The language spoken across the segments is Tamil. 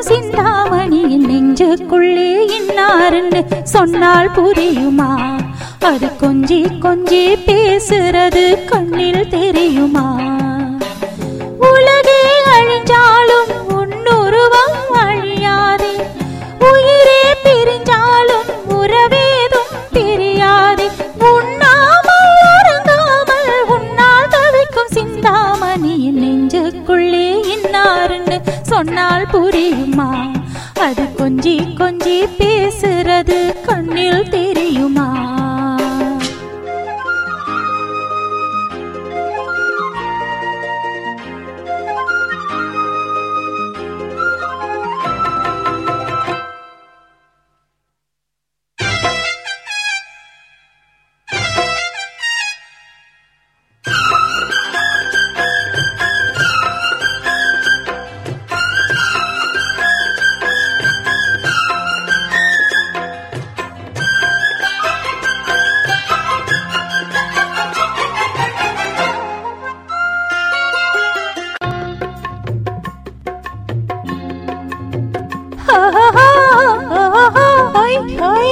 தவிக்கும் சிந்தாமணியின் நெஞ்சுக்குள்ளே இன்னாருன்னு சொன்னால் புரியுமா அது கொஞ்சி கொஞ்சி பேசுறது கண்ணில் தெரியுமா உலகே அழிஞ்சாலும் உன்னுருவம் அழியாதே உயிரே பிரிஞ்சாலும் உறவேதும் பிரியாதே உண்ணாமல் உறங்காமல் உன்னால் தவிக்கும் சிந்தாமணியின் நெஞ்சுக்குள்ளே இன்னாருன்னு சொன்னால் புரியுமா அது கொஞ்சி கொஞ்சி பேசுறது கண்ணில் தெரியுமா ஹாய் ஹாய்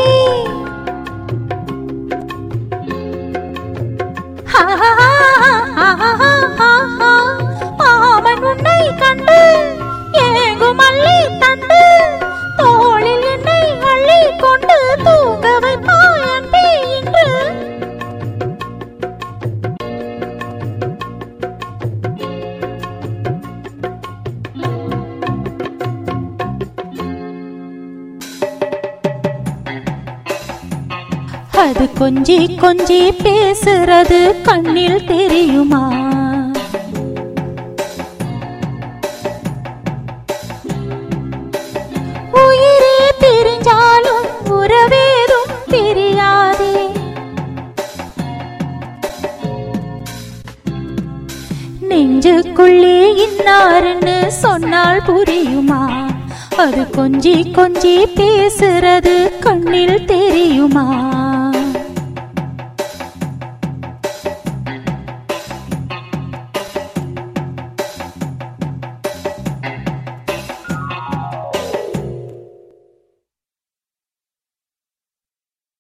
மாமன் உன்னை கண்டு ஏங்கும் மல்லி தண்டு தோளில் என்னை அள்ளி கொண்டு தூங்க வைப்பாய் அன்பே இன்று அது கொஞ்சி கொஞ்சி பேசுறது கண்ணில் தெரியுமா உயிரே பிரிஞ்சாலும் உறவேதும் பிரியாதே நெஞ்சுக்குள்ளே இன்னாருன்னு சொன்னால் புரியுமா அது கொஞ்சி கொஞ்சி பேசுறது கண்ணில் தெரியுமா